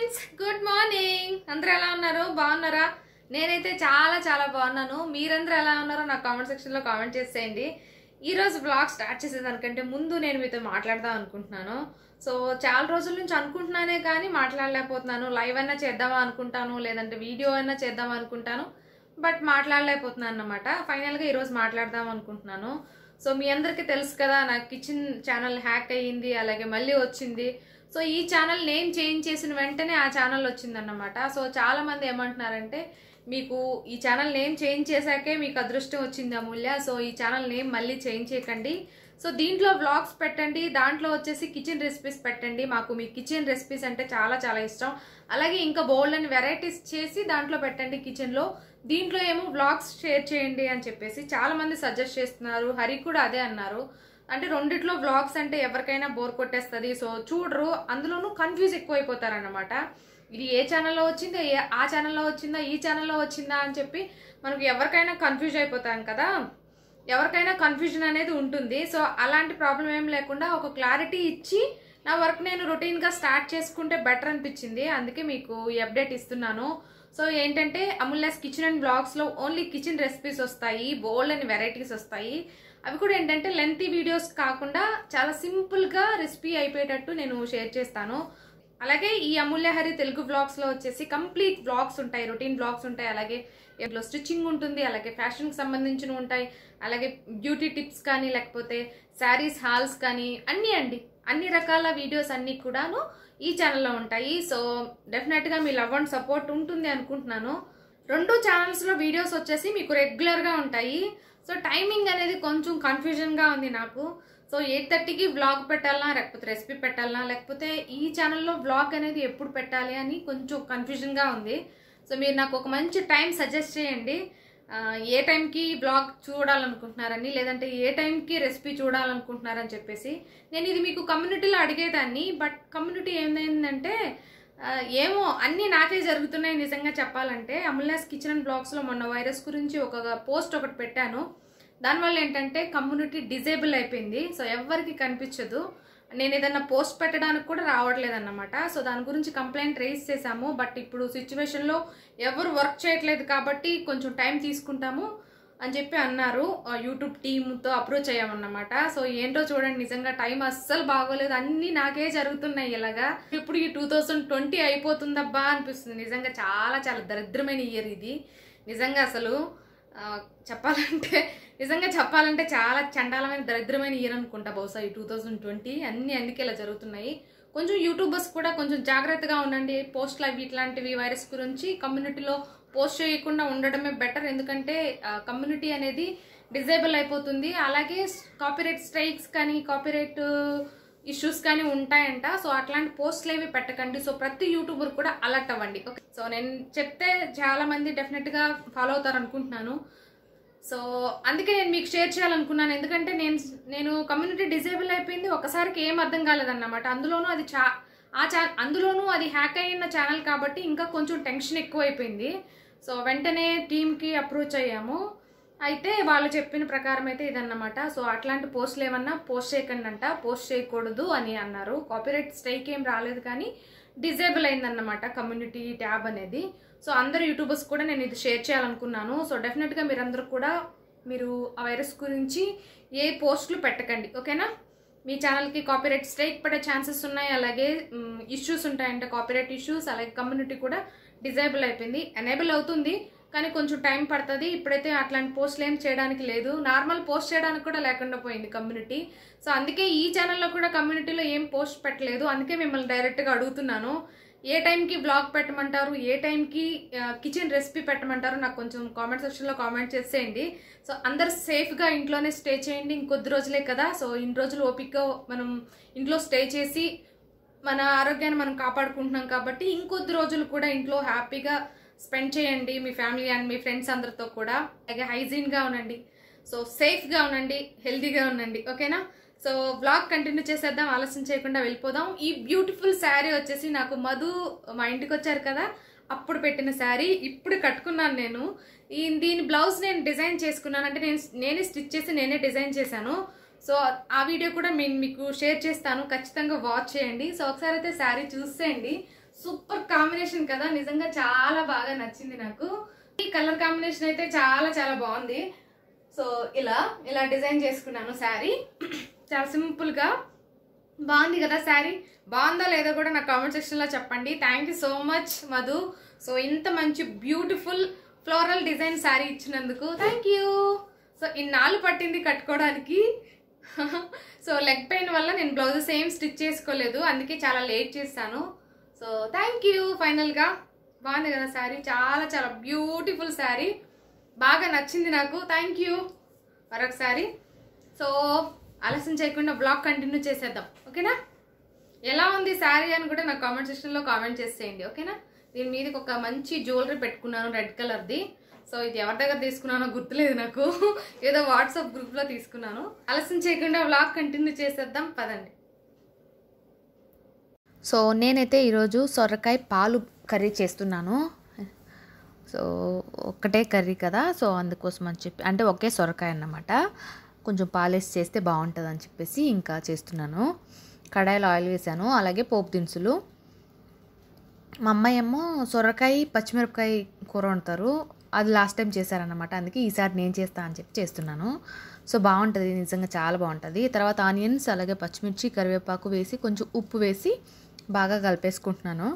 friends good morning అందరూ ఎలా ఉన్నారు బాగున్నారా నేనైతే చాలా చాలా బాగున్నాను మీరందరూ ఎలా ఉన్నారో నాకు కామెంట్ సెక్షన్ లో కామెంట్ చేసేయండి ఈ రోజు బ్లాగ్ స్టార్ట్ చేసేదానికంటే ముందు నేను మీతో మాట్లాడదాం అనుకుంటున్నాను సో చాలా రోజుల నుంచి అనుకుంటున్నానే కానీ మాట్లాడలేకపోతున్నాను లైవ్ అయినా చేద్దామా అనుకుంటాను లేదంటే వీడియో అయినా చేద్దాం అనుకుంటాను బట్ మాట్లాడలేకపోతున్నాను అనమాట ఫైనల్గా ఈరోజు మాట్లాడదాం అనుకుంటున్నాను సో మీ అందరికీ తెలుసు కదా నా కిచెన్ ఛానల్ హ్యాక్ అయ్యింది అలాగే మళ్ళీ వచ్చింది సో ఈ ఛానల్ నేమ్ చేంజ్ చేసిన వెంటనే ఆ ఛానల్ వచ్చిందన్నమాట సో చాలా మంది ఏమంటున్నారంటే మీకు ఈ ఛానల్ నేమ్ చేంజ్ చేశాకే మీకు అదృష్టం వచ్చింది అమూల్య సో ఈ ఛానల్ నేమ్ మళ్ళీ చేంజ్ చేయకండి సో దీంట్లో వ్లాగ్స్ పెట్టండి దాంట్లో వచ్చేసి కిచెన్ రెసిపీస్ పెట్టండి మాకు మీ కిచెన్ రెసిపీస్ అంటే చాలా చాలా ఇష్టం అలాగే ఇంకా బోల్డ్ అని వెరైటీస్ చేసి దాంట్లో పెట్టండి కిచెన్లో దీంట్లో ఏమో వ్లాగ్స్ షేర్ చేయండి అని చెప్పేసి చాలా మంది సజెస్ట్ చేస్తున్నారు హరి కూడా అదే అన్నారు అంటే రెండిట్లో వ్లాగ్స్ అంటే ఎవరికైనా బోర్ కొట్టేస్తుంది సో చూడరు అందులోనూ కన్ఫ్యూజ్ ఎక్కువైపోతారన్నమాట ఇది ఏ ఛానల్లో వచ్చిందా ఏ ఆ ఛానల్లో వచ్చిందా ఈ ఛానల్లో వచ్చిందా అని చెప్పి మనకు ఎవరికైనా కన్ఫ్యూజ్ అయిపోతాం కదా ఎవరికైనా కన్ఫ్యూజన్ అనేది ఉంటుంది సో అలాంటి ప్రాబ్లం ఏం లేకుండా ఒక క్లారిటీ ఇచ్చి నా వర్క్ నేను రొటీన్గా స్టార్ట్ చేసుకుంటే బెటర్ అనిపించింది అందుకే మీకు ఈ అప్డేట్ ఇస్తున్నాను సో ఏంటంటే అమూల్యాస్ కిచెన్ అండ్ బ్లాగ్స్లో ఓన్లీ కిచెన్ రెసిపీస్ వస్తాయి బోల్డ్ అని వెరైటీస్ వస్తాయి అవి కూడా ఏంటంటే లెంతీ వీడియోస్ కాకుండా చాలా సింపుల్గా రెసిపీ అయిపోయేటట్టు నేను షేర్ చేస్తాను అలాగే ఈ అమూల్య హరి తెలుగు బ్లాగ్స్ లో వచ్చేసి కంప్లీట్ బ్లాగ్స్ ఉంటాయి రొటీన్ బ్లాగ్స్ ఉంటాయి అలాగే ఇందులో స్టిచ్చింగ్ ఉంటుంది అలాగే ఫ్యాషన్ కి సంబంధించిన ఉంటాయి అలాగే బ్యూటీ టిప్స్ కానీ లేకపోతే శారీస్ హాల్స్ కానీ అన్నీ అండి అన్ని రకాల వీడియోస్ అన్ని కూడాను ఈ ఛానల్లో ఉంటాయి సో డెఫినెట్ గా మీ లవ్ అండ్ సపోర్ట్ ఉంటుంది అనుకుంటున్నాను రెండు ఛానల్స్ లో వీడియోస్ వచ్చేసి మీకు రెగ్యులర్ గా ఉంటాయి సో టైమింగ్ అనేది కొంచెం కన్ఫ్యూజన్ గా ఉంది నాకు సో ఎయిట్ థర్టీకి వ్లాగ్ పెట్టాలనా లేకపోతే రెసిపీ పెట్టాలనా లేకపోతే ఈ ఛానల్లో వ్లాగ్ అనేది ఎప్పుడు పెట్టాలి అని కొంచెం కన్ఫ్యూజన్గా ఉంది సో మీరు నాకు ఒక మంచి టైం సజెస్ట్ చేయండి ఆ, ఏ టైంకి బ్లాగ్ చూడాలనుకుంటున్నారని లేదంటే ఏ టైంకి రెసిపీ చూడాలనుకుంటున్నారని చెప్పేసి నేను ఇది మీకు కమ్యూనిటీలో అడిగేదాన్ని బట్ కమ్యూనిటీ ఏమైందంటే ఆ, ఏమో అన్నీ నాకే జరుగుతున్నాయి నిజంగా చెప్పాలంటే అమూల్యాస్ కిచెన్ అండ్ బ్లాగ్స్లో మొన్న వైరస్ గురించి ఒక పోస్ట్ ఒకటి పెట్టాను దానివల్ల ఏంటంటే కమ్యూనిటీ డిజేబుల్ అయిపోయింది సో ఎవరికి కనిపించదు నేను ఏదన్నా పోస్ట్ పెట్టడానికి కూడా రావట్లేదు అన్నమాట సో దాని గురించి కంప్లైంట్ రేస్ చేశాము బట్ ఇప్పుడు సిచ్యువేషన్లో ఎవరు వర్క్ చేయట్లేదు కాబట్టి కొంచెం టైం తీసుకుంటాము అని చెప్పి అన్నారు ఆ యూట్యూబ్ టీమ్తో అప్రోచ్ అయ్యామన్నమాట సో ఏంటో చూడండి నిజంగా టైం అస్సలు బాగోలేదు అన్నీ నాకే జరుగుతున్నాయి ఇలాగా ఇప్పుడు ఈ టూ థౌజండ్ ట్వంటీ అయిపోతుందబ్బా అనిపిస్తుంది నిజంగా చాలా చాలా దరిద్రమైన ఇయర్ ఇది నిజంగా అసలు ఆ, చెప్పాలంటే నిజంగా చెప్పాలంటే చాలా చండాలమైన దరిద్రమైన ఇయర్ అనుకుంటా బహుశా ఈ టూ థౌజండ్ ట్వంటీ అన్ని అందుకే ఇలా జరుగుతున్నాయి కొంచెం యూట్యూబర్స్ కూడా కొంచెం జాగ్రత్తగా ఉండండి పోస్ట్లు అవి ఇట్లాంటివి వైరస్ గురించి కమ్యూనిటీలో పోస్ట్ చేయకుండా ఉండడమే బెటర్ ఎందుకంటే కమ్యూనిటీ అనేది డిజేబుల్ అయిపోతుంది అలాగే కాపీరైట్ స్ట్రైక్స్ కానీ కాపీరైట్ ఇష్యూస్ కానీ ఉంటాయంట సో అట్లాంటి పోస్ట్లు ఏవి పెట్టకండి సో ప్రతి యూట్యూబర్ కూడా అలర్ట్ అవ్వండి ఓకే సో నేను చెప్తే చాలా మంది డెఫినెట్ గా ఫాలో అవుతారు అనుకుంటున్నాను సో అందుకే నేను మీకు షేర్ చేయాలనుకున్నాను ఎందుకంటే నేను నేను కమ్యూనిటీ డిజేబుల్ అయిపోయింది ఒకసారికి ఏం అర్థం కాలేదన్నమాట అందులోనూ అది చా ఆ ఛా అందులోనూ అది హ్యాక్ అయిన ఛానల్ కాబట్టి ఇంకా కొంచెం టెన్షన్ ఎక్కువైపోయింది సో వెంటనే టీంకి అప్రోచ్ అయ్యాము అయితే వాళ్ళు చెప్పిన ప్రకారం అయితే ఇదన్నమాట సో అట్లాంటి పోస్టులు ఏమన్నా పోస్ట్ చేయకండి అంట పోస్ట్ చేయకూడదు అని అన్నారు కాపీరైట్ స్ట్రైక్ ఏం రాలేదు కానీ డిజేబుల్ అయిందన్నమాట కమ్యూనిటీ ట్యాబ్ అనేది సో అందరు యూట్యూబర్స్ కూడా నేను ఇది షేర్ చేయాలనుకున్నాను సో డెఫినెట్గా మీరందరూ కూడా మీరు ఆ వైరస్ గురించి ఏ పోస్టులు పెట్టకండి ఓకేనా మీ ఛానల్కి కాపీరైట్ స్ట్రైక్ పడే ఛాన్సెస్ ఉన్నాయి అలాగే ఇష్యూస్ ఉంటాయంటే కాపీరైట్ ఇష్యూస్ అలాగే కమ్యూనిటీ కూడా డిజేబుల్ అయిపోయింది ఎనేబుల్ అవుతుంది కానీ కొంచెం టైం పడుతుంది ఇప్పుడైతే అట్లాంటి పోస్టులు ఏం చేయడానికి లేదు నార్మల్ పోస్ట్ చేయడానికి కూడా లేకుండా పోయింది కమ్యూనిటీ సో అందుకే ఈ ఛానల్లో కూడా కమ్యూనిటీలో ఏం పోస్ట్ పెట్టలేదు అందుకే మిమ్మల్ని డైరెక్ట్గా అడుగుతున్నాను ఏ టైంకి బ్లాగ్ పెట్టమంటారు ఏ టైంకి కిచెన్ రెసిపీ పెట్టమంటారు నాకు కొంచెం కామెంట్ సెక్షన్లో కామెంట్ చేసేయండి సో అందరు సేఫ్గా ఇంట్లోనే స్టే చేయండి ఇంకొద్ది రోజులే కదా సో ఇన్ని రోజులు ఓపిక మనం ఇంట్లో స్టే చేసి మన ఆరోగ్యాన్ని మనం కాపాడుకుంటున్నాం కాబట్టి ఇంకొద్ది రోజులు కూడా ఇంట్లో హ్యాపీగా స్పెండ్ చేయండి మీ ఫ్యామిలీ అండ్ మీ ఫ్రెండ్స్ అందరితో కూడా అలాగే హైజీన్గా ఉండండి సో సేఫ్గా ఉండండి హెల్తీగా ఉండండి ఓకేనా సో బ్లాగ్ కంటిన్యూ చేసేద్దాం ఆలస్యం చేయకుండా వెళ్ళిపోదాం ఈ బ్యూటిఫుల్ శారీ వచ్చేసి నాకు మధు మా ఇంటికి వచ్చారు కదా అప్పుడు పెట్టిన శారీ ఇప్పుడు కట్టుకున్నాను నేను ఈ దీని బ్లౌజ్ నేను డిజైన్ చేసుకున్నాను అంటే నేను నేనే స్టిచ్ చేసి నేనే డిజైన్ చేశాను సో ఆ వీడియో కూడా నేను మీకు షేర్ చేస్తాను ఖచ్చితంగా వాచ్ చేయండి సో ఒకసారి అయితే శారీ చూసేయండి సూపర్ కాంబినేషన్ కదా నిజంగా చాలా బాగా నచ్చింది నాకు ఈ కలర్ కాంబినేషన్ అయితే చాలా చాలా బాగుంది సో ఇలా ఇలా డిజైన్ చేసుకున్నాను శారీ చాలా సింపుల్ గా బాగుంది కదా శారీ బాగుందా లేదో కూడా నా కామెంట్ సెక్షన్ లో చెప్పండి thank you so much Madhu so ఇంత మంచి బ్యూటిఫుల్ ఫ్లోరల్ డిజైన్ శారీ ఇచ్చినందుకు థ్యాంక్ యూ సో ఇన్నాళ్ళు పట్టింది కట్టుకోవడానికి సో లెగ్ పెయిన్ వల్ల నేను బ్లౌజ్ సేమ్ స్టిచ్ చేసుకోలేదు అందుకే చాలా లేట్ చేశాను సో థ్యాంక్ యూ ఫైనల్గా బాగుంది కదా శారీ చాలా చాలా బ్యూటిఫుల్ శారీ బాగా నచ్చింది నాకు థ్యాంక్ యూ మరొకసారి సో ఆలస్యం చేయకుండా బ్లాగ్ కంటిన్యూ చేసేద్దాం ఓకేనా ఎలా ఉంది శారీ అని కూడా నాకు కామెంట్ సెక్షన్లో కామెంట్ చేసేయండి ఓకేనా దీని మీదకి ఒక మంచి జ్యువెలరీ పెట్టుకున్నాను రెడ్ కలర్ది సో ఇది ఎవరి దగ్గర తీసుకున్నానో గుర్తులేదు నాకు ఏదో వాట్సాప్ గ్రూప్లో తీసుకున్నాను ఆలస్యం చేయకుండా వ్లాగ్ కంటిన్యూ చేసేద్దాం పదండి సో నేనైతే ఈరోజు సొరకాయ పాలు కర్రీ చేస్తున్నాను సో ఒక్కటే కర్రీ కదా సో అందుకోసం అని చెప్పి అంటే ఒకే సొరకాయ అన్నమాట కొంచెం పాలేసి చేస్తే బాగుంటుంది అని చెప్పేసి ఇంకా చేస్తున్నాను కడాయిలో ఆయిల్ వేసాను అలాగే పోపు దినుసులు మా అమ్మాయి ఏమో సొరకాయ పచ్చిమిరపకాయ కూర వండుతారు అది లాస్ట్ టైం చేశారనమాట అందుకే ఈసారి నేను చేస్తా అని చెప్పి చేస్తున్నాను సో బాగుంటుంది నిజంగా చాలా బాగుంటుంది తర్వాత ఆనియన్స్ అలాగే పచ్చిమిర్చి కరివేపాకు వేసి కొంచెం ఉప్పు వేసి బాగా కలిపేసుకుంటున్నాను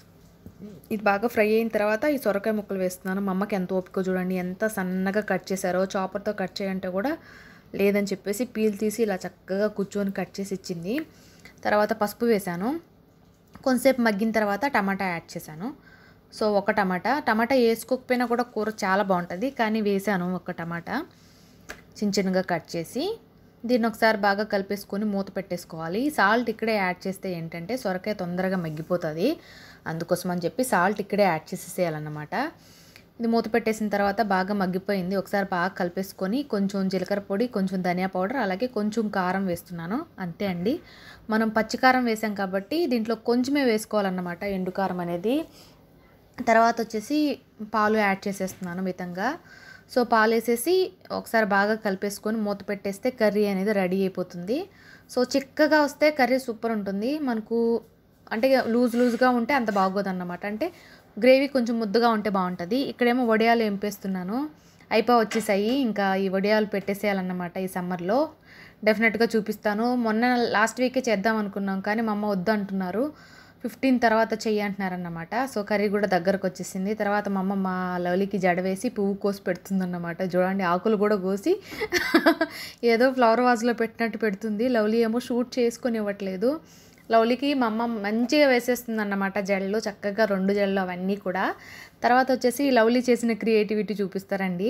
ఇది బాగా ఫ్రై అయిన తర్వాత ఈ సొరకాయ ముక్కలు వేస్తున్నాను మా అమ్మకి ఎంత ఓపిక చూడండి ఎంత సన్నగా కట్ చేశారో చాపర్తో కట్ చేయంటే కూడా లేదని చెప్పేసి పీల్ తీసి ఇలా చక్కగా కూర్చొని కట్ చేసి ఇచ్చింది తర్వాత పసుపు వేశాను కొంతసేపు మగ్గిన తర్వాత టమాటా యాడ్ చేశాను సో ఒక టమాటా టమాటా వేసుకోకపోయినా కూడా కూర చాలా బాగుంటుంది కానీ వేసాను ఒక టమాటా చిన్న చిన్నగా కట్ చేసి దీన్ని ఒకసారి బాగా కలిపేసుకొని మూత పెట్టేసుకోవాలి సాల్ట్ ఇక్కడే యాడ్ చేస్తే ఏంటంటే సొరకాయ తొందరగా మగ్గిపోతుంది అందుకోసం అని చెప్పి సాల్ట్ ఇక్కడే యాడ్ చేసేసేయాలన్నమాట ఇది మూత పెట్టేసిన తర్వాత బాగా మగ్గిపోయింది ఒకసారి బాగా కలిపేసుకొని కొంచెం జీలకర్ర పొడి కొంచెం ధనియా పౌడర్ అలాగే కొంచెం కారం వేస్తున్నాను అంతే అండి మనం పచ్చికారం వేసాం కాబట్టి దీంట్లో కొంచెమే వేసుకోవాలన్నమాట ఎండు కారం అనేది తర్వాత వచ్చేసి పాలు యాడ్ చేసేస్తున్నాను మితంగా సో పాలు వేసేసి ఒకసారి బాగా కలిపేసుకొని మూత పెట్టేస్తే కర్రీ అనేది రెడీ అయిపోతుంది సో చిక్కగా వస్తే కర్రీ సూపర్ ఉంటుంది మనకు అంటే లూజ్ లూజ్గా ఉంటే అంత బాగోదు అన్నమాట అంటే గ్రేవీ కొంచెం ముద్దగా ఉంటే బాగుంటుంది ఇక్కడేమో వడియాలు ఎంపేస్తున్నాను అయిపో వచ్చేసాయి ఇంకా ఈ వడియాలు పెట్టేసేయాలన్నమాట ఈ సమ్మర్లో డెఫినెట్గా చూపిస్తాను మొన్న లాస్ట్ వీకే చేద్దాం అనుకున్నాం కానీ మా అమ్మ వద్దు అంటున్నారు ఫిఫ్టీన్ తర్వాత చెయ్యి అంటున్నారన్నమాట సో కర్రీ కూడా దగ్గరకు వచ్చేసింది తర్వాత మా అమ్మ మా లవ్లీకి జడ వేసి పువ్వు కోసి పెడుతుందన్నమాట చూడండి ఆకులు కూడా కోసి ఏదో ఫ్లవర్ వాజ్లో పెట్టినట్టు పెడుతుంది లవ్లీ ఏమో షూట్ చేసుకొని ఇవ్వట్లేదు లవ్లీకి మా అమ్మ మంచిగా వేసేస్తుంది అన్నమాట జడలు చక్కగా రెండు జడలు అవన్నీ కూడా తర్వాత వచ్చేసి లవ్లీ చేసిన క్రియేటివిటీ చూపిస్తారండి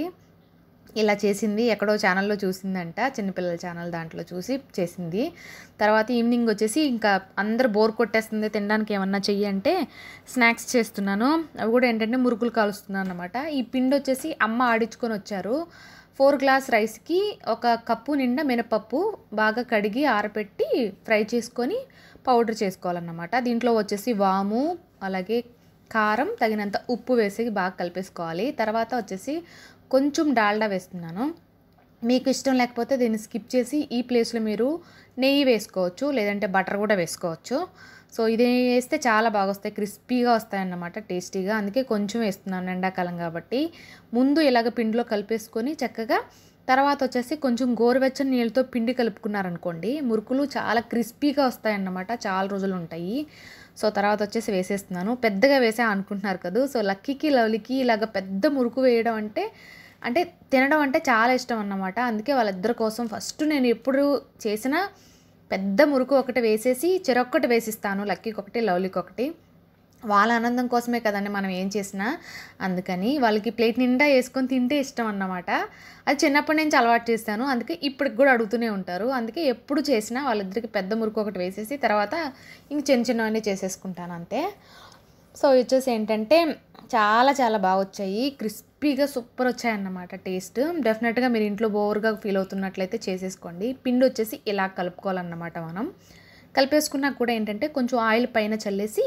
ఇలా చేసింది ఎక్కడో ఛానల్లో చూసిందంట చిన్నపిల్లల ఛానల్ దాంట్లో చూసి చేసింది తర్వాత ఈవినింగ్ వచ్చేసి ఇంకా అందరు బోర్ కొట్టేస్తుంది తినడానికి ఏమన్నా చెయ్యి అంటే స్నాక్స్ చేస్తున్నాను అవి కూడా ఏంటంటే మురుకులు కాలుస్తున్నాను అనమాట ఈ పిండి వచ్చేసి అమ్మ ఆడించుకొని వచ్చారు ఫోర్ గ్లాస్ రైస్కి ఒక కప్పు నిండా మినపప్పు బాగా కడిగి ఆరబెట్టి ఫ్రై చేసుకొని పౌడర్ చేసుకోవాలన్నమాట దీంట్లో వచ్చేసి వాము అలాగే కారం తగినంత ఉప్పు వేసి బాగా కలిపేసుకోవాలి తర్వాత వచ్చేసి కొంచెం డాల్డా వేస్తున్నాను మీకు ఇష్టం లేకపోతే దీన్ని స్కిప్ చేసి ఈ ప్లేస్లో మీరు నెయ్యి వేసుకోవచ్చు లేదంటే బటర్ కూడా వేసుకోవచ్చు సో ఇది వేస్తే చాలా బాగా వస్తాయి క్రిస్పీగా వస్తాయన్నమాట టేస్టీగా అందుకే కొంచెం వేస్తున్నాను ఎండాకాలం కాబట్టి ముందు ఇలాగ పిండిలో కలిపేసుకొని చక్కగా తర్వాత వచ్చేసి కొంచెం గోరువెచ్చని నీళ్ళతో పిండి కలుపుకున్నారనుకోండి మురుకులు చాలా క్రిస్పీగా వస్తాయన్నమాట చాలా రోజులు ఉంటాయి సో తర్వాత వచ్చేసి వేసేస్తున్నాను పెద్దగా వేసా అనుకుంటున్నారు కదా సో లక్కీకి లవ్లీకి ఇలాగ పెద్ద మురుకు వేయడం అంటే అంటే తినడం అంటే చాలా ఇష్టం అన్నమాట అందుకే వాళ్ళిద్దరి కోసం ఫస్ట్ నేను ఎప్పుడు చేసినా పెద్ద మురుకు ఒకటి వేసేసి చెరొక్కటి వేసిస్తాను లక్కీకి ఒకటి లవ్లీకి ఒకటి వాళ్ళ ఆనందం కోసమే కదండి మనం ఏం చేసినా అందుకని వాళ్ళకి ప్లేట్ నిండా వేసుకొని తింటే ఇష్టం అన్నమాట అది చిన్నప్పటి నుంచి అలవాటు చేస్తాను అందుకే ఇప్పటికి కూడా అడుగుతూనే ఉంటారు అందుకే ఎప్పుడు చేసినా వాళ్ళిద్దరికి పెద్ద మురుకు ఒకటి వేసేసి తర్వాత ఇంక చిన్న చిన్నవన్నీ చేసేసుకుంటాను అంతే సో వచ్చేసి ఏంటంటే చాలా చాలా బాగా వచ్చాయి క్రిస్పీగా సూపర్ వచ్చాయన్నమాట టేస్ట్ డెఫినెట్గా మీరు ఇంట్లో బోర్గా ఫీల్ అవుతున్నట్లయితే చేసేసుకోండి పిండి వచ్చేసి ఇలా కలుపుకోవాలన్నమాట మనం కలిపేసుకున్నాక కూడా ఏంటంటే కొంచెం ఆయిల్ పైన చల్లేసి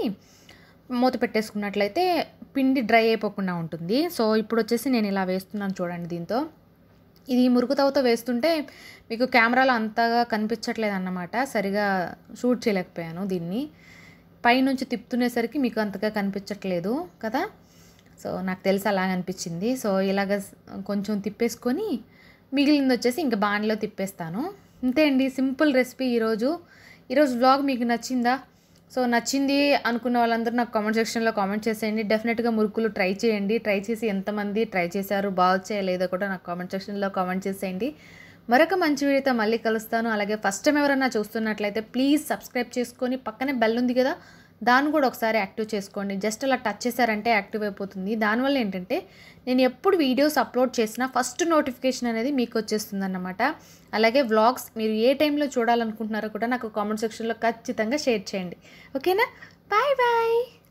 మూత పెట్టేసుకున్నట్లయితే పిండి డ్రై అయిపోకుండా ఉంటుంది సో ఇప్పుడు వచ్చేసి నేను ఇలా వేస్తున్నాను చూడండి దీంతో ఇది మురుగుతవతో వేస్తుంటే మీకు కెమెరాలో అంతగా కనిపించట్లేదు అన్నమాట సరిగా షూట్ చేయలేకపోయాను దీన్ని పైనుంచి తిప్పుతునేసరికి మీకు అంతగా కనిపించట్లేదు కదా సో నాకు తెలిసి అలా అనిపించింది సో ఇలాగ స్- కొంచెం తిప్పేసుకొని మిగిలింది వచ్చేసి ఇంకా బాణలో తిప్పేస్తాను అంతే అండి సింపుల్ రెసిపీ ఈరోజు ఈరోజు వ్లాగ్ మీకు నచ్చిందా సో నచ్చింది అనుకున్న వాళ్ళందరూ నాకు కామెంట్ సెక్షన్లో కామెంట్ చేసేయండి డెఫినెట్గా మురుకులు ట్రై చేయండి ట్రై చేసి ఎంతమంది ట్రై చేశారు బాగా వచ్చాయా లేదో కూడా నాకు కామెంట్ సెక్షన్లో కామెంట్ చేసేయండి మరొక మంచి వీడియోతో మళ్ళీ కలుస్తాను అలాగే ఫస్ట్ టైం ఎవరైనా చూస్తున్నట్లయితే ప్లీజ్ సబ్స్క్రైబ్ చేసుకొని పక్కనే బెల్ ఉంది కదా దాన్ని కూడా ఒకసారి యాక్టివ్ చేసుకోండి జస్ట్ అలా టచ్ చేశారంటే యాక్టివ్ అయిపోతుంది దానివల్ల ఏంటంటే నేను ఎప్పుడు వీడియోస్ అప్లోడ్ చేసినా ఫస్ట్ నోటిఫికేషన్ అనేది మీకు వచ్చేస్తుంది అన్నమాట అలాగే వ్లాగ్స్ మీరు ఏ టైంలో చూడాలనుకుంటున్నారో కూడా నాకు కామెంట్ సెక్షన్లో ఖచ్చితంగా షేర్ చేయండి ఓకేనా బాయ్ బాయ్